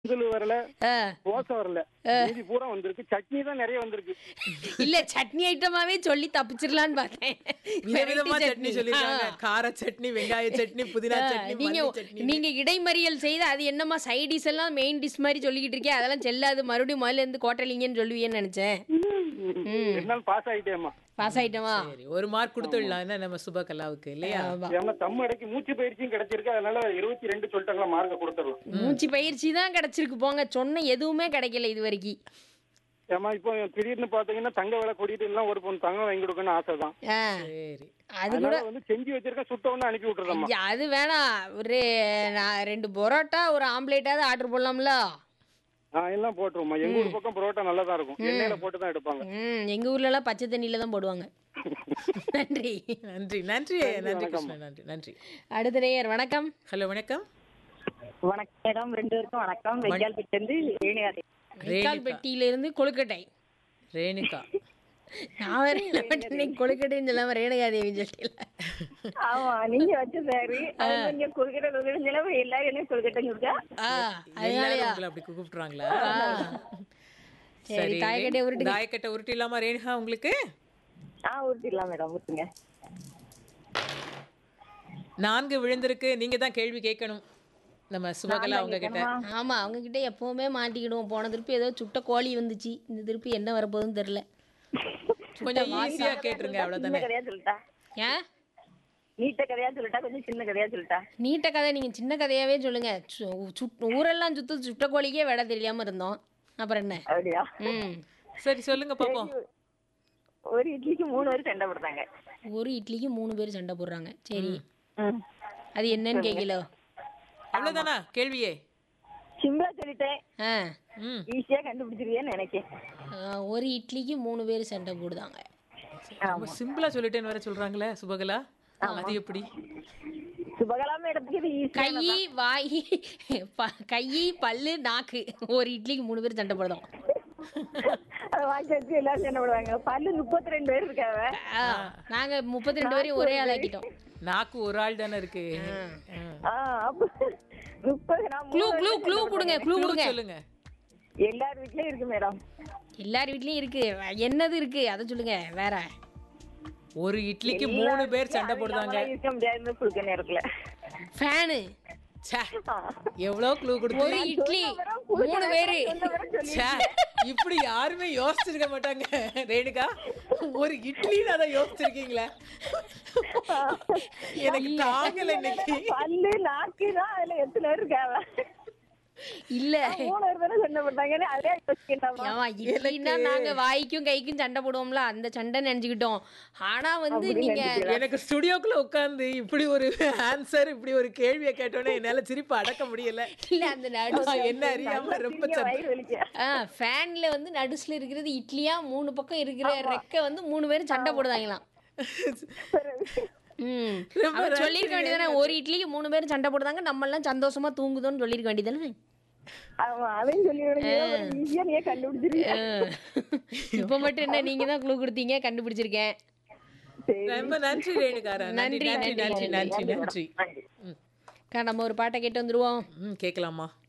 சுண்டல் வரல ஆ. தோசை வரல மீதி பூரா வந்திருக்கு சட்னி தான் நிறைய வந்திருக்கு இல்ல சட்னி ஐட்டமாவே சொல்லி தப்பிச்சிடலான்னு பார்த்தேன் விதவிதமா Variety சட்னி சொல்லிருக்காங்க ஆ. கார சட்னி வெங்காய சட்னி புதினா ஆ, சட்னி நீங்க மல்லி சட்னி நீங்க இடைமறியல் செய்து அது என்னமா சைட் டிஷ் எல்லாம் மெயின் டிஷ் மாதிரி சொல்லிக்கிட்டு இருக்கேன் அதெல்லாம் செல்லாது மறுபடியும் முதல்ல இருந்து கோட்டலிங்கன்னு சொல்லுவீங்கன்னு நினைச்சேன் என்னாலும் பாஸ் ஆயிட்டேம்மா பாஸ் ஆயிட்டோமா சரி ஒரு மார்க் கொடுத்துடலாம் என்ன நம்ம சுபகலாவுக்கு இல்லையா ஆமா. ஏன்னா தம்ம இடைக்கு மூச்சு பயிற்சியும் கிடைச்சிருக்கு அதனால இருபத்தி ரெண்டு சொல்லிட்டாங்களா மார்க்க கொடுத்துடலாம் மூச்சு பயிற்சி தான் கிடைச்சிருக்கு போங்க சொன்ன எதுவுமே கிடைக்கல இது வரைக்கும் ஏமா இப்போ திடீர்னு பாத்தீங்கன்னா தங்க விலை கூட்டிட்டு எல்லாம் ஒரு பொண்ணு தங்கம் வாங்கி கொடுக்கணும்னு ஆசை தான் ஆ, சரி அது கூட அதனால வந்து செஞ்சு வச்சிருக்க சுட்ட ஒண்ணு அனுப்பி விட்டுறோம்மா ஐயா, அது வேணாம் ஒரு நான் ரெண்டு பரோட்டா ஒரு ஆம்லேட்டாவது ஆர்டர் போடலாம்ல ஆ எல்லாம் போட்டுருவோம்மா எங்க ஊர் பக்கம் புரோட்டா நல்லா தான் இருக்கும் எண்ணெயில போட்டு தான் எடுப்பாங்க ம் எங்க ஊர்ல எல்லாம் பச்சை தண்ணியில தான் போடுவாங்க நன்றி நன்றி நன்றி நன்றி கிருஷ்ணன் நன்றி நன்றி அடுத்த நேயர் வணக்கம் ஹலோ வணக்கம் வணக்கம் மேடம் ரெண்டு பேருக்கும் வணக்கம் வெங்கால்பேட்டு இருந்து ரேணுகாதே ரைக்கால் பெட்டியில இருந்து கொழுக்கட்டை ரேணுகா நான் வேற என்ன பண்ணேன் கொழுக்கட்டைன்னு சொல்லாம ரேணுகாதேவி சொல்லிட்டேன் ஆமா நீங்க வச்ச சாரு அது நீங்க கொள்கிட்ட கொள்கிட்ட எல்லாரும் என்ன கொள்கிட்ட இருக்கா ஆ எல்லாரும் அதனாலயா உங்களை அப்படி கூப்பிடுறாங்களா ஆ. சரி தாயக்கட்டையை உருட்டு தாயக்கட்டை உருட்டிடலாமா ரேணுகா உங்களுக்கு ஆ ஊட்டிடலாம் மேடம் ஊட்டுங்க நான்கு விழுந்திருக்கு நீங்க தான் கேள்வி கேட்கணும் நம்ம சுபகலா அவங்க கிட்ட ஆமா அவங்க கிட்ட எப்பவுமே மாட்டிக்கிடுவோம் போன திருப்பி ஏதோ சுட்ட கோழி வந்துச்சு இந்த திருப்பி என்ன வரப்போகுதுன்னு தெரியல கொஞ்சம் ஈஸியா கேட்டுருங்க சின்ன அவ்வளவுதானே கதையா சொல்லிட்டா ஏன் நீட்ட கதையா சொல்லிட்டா கொஞ்சம் சின்ன கதையா சொல்லிட்டா நீட்ட கதை நீங்க சின்ன கதையாவே சொல்லுங்க சு- சுட்- ஊரெல்லாம் சுத்து சுட்ட கோழிக்கே விட தெரியாம இருந்தோம் அப்புறம் என்ன அப்படியா ம் சரி சொல்லுங்க பாப்போம் ஒரு இட்லிக்கு மூணு பேர் சண்டை போடுறாங்க ஒரு இட்லிக்கு மூணு பேர் சண்டை போடுறாங்க சரி ம். அது என்னன்னு கேட்கல அவ்வளவுதானா கேள்வியே சிம்பிளா சொல்லிட்டேன் ஆ ம் ஈஸியா கண்டுபிடிச்சிருவியன்னு நினைக்கேன் ஆ, ஒரு இட்லிக்கு மூணு பேர் சண்டை போடுதாங்க ரொம்ப சிம்பிளா சொல்லிட்டேன்னு வேற சொல்றாங்களே சுபகலா அது எப்படி சுபகலா மேடத்துக்கு இது ஈஸி கை வாய் ப- கை பல்லு நாக்கு ஒரு இட்லிக்கு மூணு பேர் சண்டை போடுதோம் அதை வாங்கி வச்சு எல்லாரும் சண்டை போடுவாங்க பல்லு முப்பத்தி ரெண்டு பேர் இருக்காவ ஆ, நாங்க முப்பத்தி ரெண்டு பேரையும் ஒரே ஆளாக்கிட்டோம் நாக்கு ஒரு ஆள் தானே இருக்கு ஆ, அப்ப முப்பது நான் க்ளூ மூணு க்ளூ க்ளூ கொடுங்க க்ளூ Clue கொடுங்க சொல்லுங்க எல்லார் வீட்லயும் இருக்கு மேடம் எல்லார் வீட்லயும் இருக்கு என்னது இருக்கு அதை சொல்லுங்க வேற ஒரு இட்லிக்கு மூணு பேர் சண்டை போடுதாங்க இருக்க முடியாது கொடுக்க நேரத்துல ஃபேனு ச்சே, எவ்வளவு க்ளூ கொடுத்து ஒரு இட்லி மூணு பேரு ச்சே, இப்படி யாருமே யோசிச்சிருக்க மாட்டாங்க ரேணுகா ஒரு இட்லின்னு அதை யோசிச்சிருக்கீங்களே எனக்கு தாங்கல இன்னைக்கு பல்லு நாக்கு தான் அதுல எத்தனை பேர் இருக்காவ இல்ல மூணு பேர் தானே சண்டை போட்டாங்கன்னு அதே யோசிக்கலாமா ஆமா இட்லின்னா நாங்க வாய்க்கும் கைக்கும் சண்டை போடுவோம்ல அந்த சண்டை நினைச்சுக்கிட்டோம் ஆனா வந்து நீங்க எனக்கு ஸ்டுடியோக்குள்ள உட்கார்ந்து இப்படி ஒரு ஆன்சர் இப்படி ஒரு கேள்வியை கேட்டோன்னே என்னால சிரிப்பு அடக்க முடியல இல்ல அந்த நடு நான் என்ன அறியாம ரொம்ப நீங்க சந்தோஷம். வயிறு வலிக்க ஆ ஃபேன்ல வந்து நடுசுல இருக்கிறது இட்லியா மூணு பக்கம் இருக்கிற ரெக்கை வந்து மூணு பேரும் சண்டை போடுதாங்களாம் ம் அவர் சொல்லியிருக்க வேண்டியதானே ஒரு இட்லிக்கு மூணு பேரும் சண்டை போடுதாங்க நம்ம எல்லாம் சந்தோஷமா தூங்குதோன்னு சொல்லியிருக்க வேண்டியதானே ஆமா அதையும் சொல்லி ஈஸியா நீங்க கண்டுபிடிச்சிருக்கீங்க இப்போ மட்டும் என்ன நீங்க தான் க்ளூ கொடுத்தீங்க கண்டுபிடிச்சிருக்கேன் சரி ரொம்ப நன்றி ரேணுகாரா நன்றி நன்றி, நன்றி நன்றி நன்றி நன்றி நன்றி அக்கா, நம்ம ஒரு பாட்டை கேட்டு வந்துருவோம் ம் கேட்கலாமா